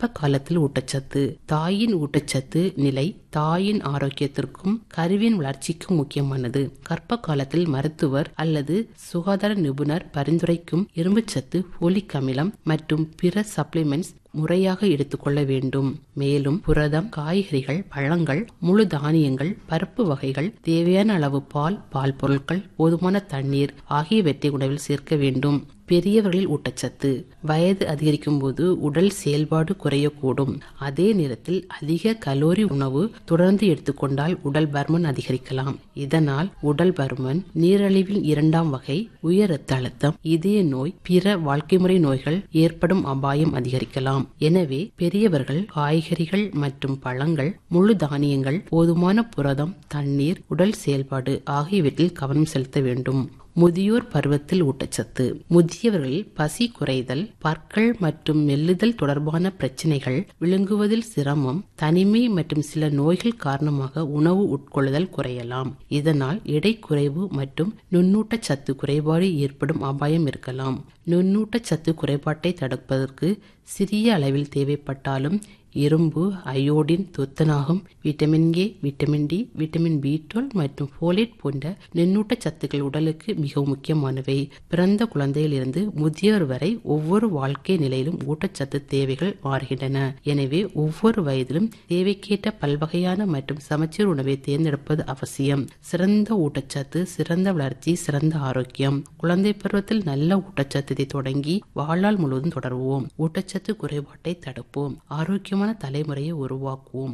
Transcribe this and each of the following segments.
கர்ப்ப காலத்தில் ஊட்டச்சத்து தாயின் ஊட்டச்சத்து நிலை தாயின் ஆரோக்கியத்திற்கும் கருவின் வளர்ச்சிக்கும் முக்கியமானது கர்ப்ப காலத்தில் மருத்துவர் அல்லது சுகாதார நிபுணர் பரிந்துரைக்கும் இரும்புச்சத்து போலிக் அமிலம் மற்றும் பிற சப்ளிமெண்ட்ஸ் முறையாக எடுத்துக்கொள்ள வேண்டும் மேலும் புரதம் காய்கறிகள் பழங்கள் முழு தானியங்கள் பருப்பு வகைகள் தேவையான அளவு பால் பால் பொருட்கள் போதுமான தண்ணீர் ஆகியவற்றை உணவில் சேர்க்க வேண்டும் பெரியவர்களில் ஊட்டச்சத்து வயது அதிகரிக்கும் போது உடல் செயல்பாடு குறையக்கூடும் அதே நேரத்தில் அதிக கலோரி உணவு தொடர்ந்து எடுத்துக்கொண்டால் உடல் பருமன் அதிகரிக்கலாம் இதனால் உடல் பருமன் நீரழிவின் இரண்டாம் வகை உயர் ரத்த அழுத்தம் இதய நோய் பிற வாழ்க்கை முறை நோய்கள் ஏற்படும் அபாயம் அதிகரிக்கலாம் எனவே பெரியவர்கள் காய்கறிகள் மற்றும் பழங்கள் முழு தானியங்கள் போதுமான புரதம் தண்ணீர் உடல் செயல்பாடு ஆகியவற்றில் கவனம் செலுத்த வேண்டும் முதியோர் பருவத்தில் ஊட்டச்சத்து முதியவர்களில் பசி குறைதல் பற்கள் மற்றும் மெல்லுதல் தொடர்பான பிரச்சனைகள் விழுங்குவதில் சிரமம் தனிமை மற்றும் சில நோய்கள் காரணமாக உணவு உட்கொள்ளுதல் குறையலாம் இதனால் எடை குறைவு மற்றும் நுண்ணூட்டச்சத்து குறைபாடு ஏற்படும் அபாயம் இருக்கலாம் நுண்ணூட்டச்சத்து குறைபாட்டை தடுப்பதற்கு சிறிய அளவில் தேவைப்பட்டாலும் இரும்பு அயோடின் துத்தநாகம் vitamin A vitamin D vitamin B twelve மற்றும் போலேட் போன்ற நுண்ணூட்ட சத்துக்கள் உடலுக்கு மிகவும் முக்கியமானவை பிறந்த குழந்தையிலிருந்து முதியோர் வரை ஒவ்வொரு வாழ்க்கை நிலையிலும் ஊட்டச்சத்து தேவைகள் மாறுகின்றன எனவே ஒவ்வொரு வயதிலும் தேவைக்கேற்ற பல்வகையான மற்றும் சமச்சீர் உணவை தேர்ந்தெடுப்பது அவசியம் சிறந்த ஊட்டச்சத்து சிறந்த வளர்ச்சி சிறந்த ஆரோக்கியம் குழந்தை பருவத்தில் நல்ல ஊட்டச்சத்தை தொடங்கி வாழ்நாள் முழுவதும் தொடர்வோம் ஊட்டச்சத்து குறைபாட்டை தடுப்போம் ஆரோக்கியமான ஆரோக்கியமான தலைமுறையை உருவாக்குவோம்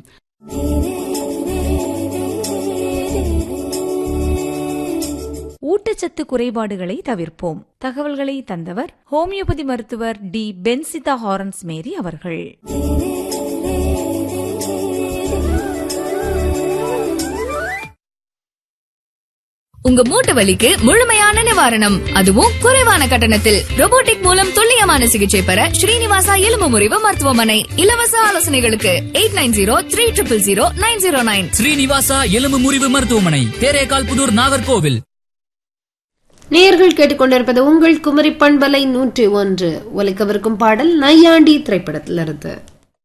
ஊட்டச்சத்து குறைபாடுகளை தவிர்ப்போம் தகவல்களை தந்தவர் ஹோமியோபதி மருத்துவர் டி பென்சிதா ஹாரன்ஸ் மேரி அவர்கள் உங்க மூட்டு வலிக்கு முழுமையான நிவாரணம் அதுவும் குறைவான கட்டணத்தில் robotic மூலம் துல்லியமான சிகிச்சை பெற ஸ்ரீனிவாசா எலும்பு முறிவு மருத்துவமனை இலவச ஆலோசனைகளுக்கு eight nine zero three triple zero nine zero nine Srinivasa எலும்பு முறிவு மருத்துவமனை தேரேகால் புதூர் நாகர்கோவில் நேர்கள் கேட்டுக்கொண்டிருப்பது உங்கள் குமரி பண்பலை நூற்றி ஒன்று ஒலிக்கவிருக்கும் பாடல் நையாண்டி திரைப்படத்திலிருந்து